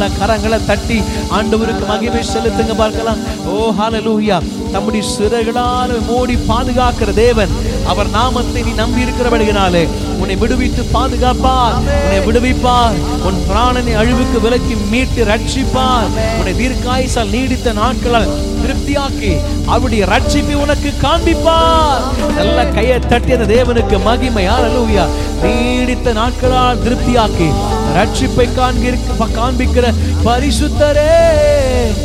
நல்ல கரங்களை தட்டி ஆண்டவருக்கு மகிமை செலுத்துங்க பார்க்கலாம் ஓ ஹalleluya தம்முடைய சிறகுகளால் மூடி பாதுகாக்கிற தேவன் அவர் நாமத்தை நீ நம்பி இருக்கிறபடினாலே உன்னை விடுவித்து பாதுகாப்பார் உன்னை விடுவிப்பார் உன் பிராணனை அழிவுக்கு விலக்கி மீட்டு ரட்சிப்பார் உன்னை தீர்க்காயுசால் நீடித்த நாட்களால் திருப்தியாக்கி அவருடைய ரட்சிப்பை உனக்கு காண்பிப்பார் நல்ல கையை தட்டி அந்த தேவனுக்கு மகிமை ஹalleluya நீடித்த நாட்களால் திருப்தியாக்கி ரட்சிப்பை காண்கிற காண்பிக்கிற பரிசுத்தரே